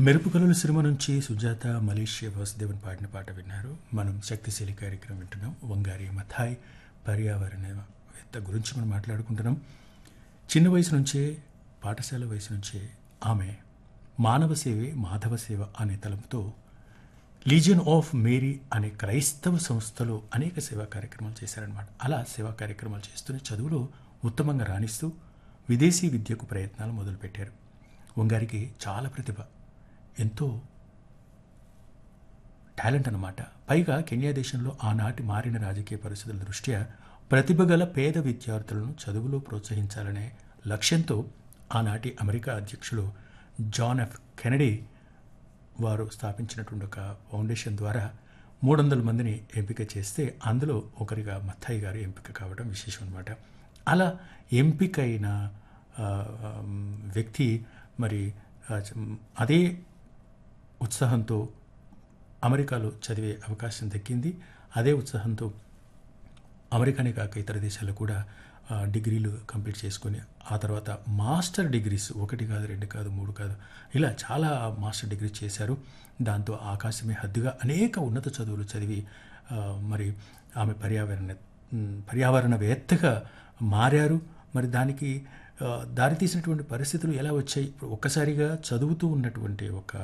మెరుపుకలల cinema నుంచి Sujatha Malaysia Vasudevan పాడిన పాట విన్నారు మనం శక్తిశీలి కార్యక్రమం వింటున్నాం వంగారి మథాయ్ పర్యావరణవేత్త గురించి మనం మాట్లాడుకుంటున్నాం చిన్న వయసు నుంచే పాఠశాల వయసు నుంచే ఆమె మానవ సేవే మాధవ సేవ అనే తలంతో లీజియన్ ఆఫ్ మేరీ అనే క్రైస్తవ సంస్థలో అనేక సేవా కార్యక్రమాలు చేశారనమాట అలా సేవా కార్యక్రమాలు చేస్తూనే చదువులో ఉత్తమంగా రాణిస్తూ విదేశీ విద్యకు ప్రయత్నాలు మొదలుపెట్టారు వంగారికి చాలా ప్రతిభ ఎంతో టాలెంట్ అన్నమాట పైగా కెన్యా దేశంలో ఆనాటి మారిన రాజకీయ పరిస్థితుల దృష్ట్యా ప్రతిభ గల పేద విద్యార్థులను చదువులో ప్రోత్సహించాలనే లక్ష్యంతో ఆనాటి అమెరికా అధ్యక్షులు జాన్ ఎఫ్ కెనడీ వారు స్థాపించినటువంటి ఒక ఫౌండేషన్ ద్వారా మూడు వందల మందిని ఎంపిక చేస్తే అందులో ఒకరిగా మత్తాయి గారు ఎంపిక కావడం విశేషం అనమాట అలా ఎంపికైన ఆ, వ్యక్తి మరి ఆ, అదే ఉత్సాహంతో అమెరికాలో చదివే అవకాశం దక్కింది అదే ఉత్సాహంతో అమెరికానే కాక ఇతర దేశాల్లో కూడా ఆ, డిగ్రీలు కంప్లీట్ చేసుకొని ఆ తర్వాత మాస్టర్ డిగ్రీస్ ఒకటి కాదు రెండు కాదు మూడు కాదు ఇలా చాలా మాస్టర్ డిగ్రీస్ చేశారు దాంతో ఆకాశమే హద్దుగా అనేక ఉన్నత చదువులు చదివి ఆ, మరి ఆమె పర్యావరణ ఉమ్, పర్యావరణవేత్తగా మారారు మరి దానికి ఆ, దారితీసినటువంటి పరిస్థితులు ఎలా వచ్చాయి ఇప్పుడు ఒక్కసారిగా చదువుతూ ఉన్నటువంటి ఒక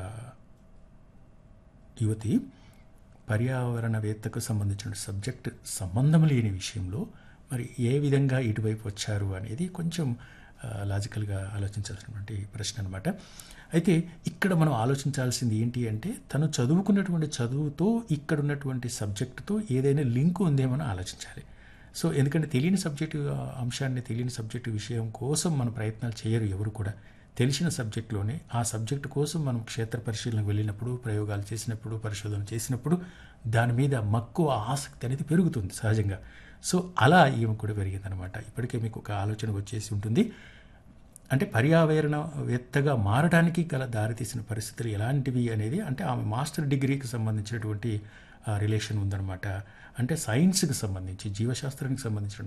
యువతి పర్యావరణవేత్తకు సంబంధించిన సబ్జెక్ట్ సంబంధం లేని విషయంలో మరి ఏ విధంగా ఇటువైపు వచ్చారు అనేది కొంచెం ఆ, లాజికల్గా ఆలోచించాల్సినటువంటి ప్రశ్న అనమాట అయితే ఇక్కడ మనం ఆలోచించాల్సింది ఏంటి అంటే తను చదువుకున్నటువంటి చదువుతో ఇక్కడ ఉన్నటువంటి సబ్జెక్టుతో ఏదైనా లింక్ ఉందేమో ఆలోచించాలి సో ఎందుకంటే తెలియని సబ్జెక్టు అంశాన్ని తెలియని సబ్జెక్టు విషయం కోసం మన ప్రయత్నాలు చేయరు ఎవరు కూడా తెలిసిన సబ్జెక్టులోనే ఆ సబ్జెక్టు కోసం మనం క్షేత్ర పరిశీలనకు వెళ్ళినప్పుడు ప్రయోగాలు చేసినప్పుడు పరిశోధన చేసినప్పుడు దాని మీద మక్కువ ఆసక్తి అనేది పెరుగుతుంది సహజంగా సో అలా ఈమె కూడా పెరిగిందనమాట ఇప్పటికే మీకు ఒక ఆలోచన వచ్చేసి ఉంటుంది అంటే పర్యావరణవేత్తగా మారడానికి గల దారితీసిన పరిస్థితులు ఎలాంటివి అనేది అంటే ఆమె మాస్టర్ డిగ్రీకి సంబంధించినటువంటి రిలేషన్ ఉందన్నమాట అంటే సైన్స్కి సంబంధించి జీవశాస్త్రానికి సంబంధించిన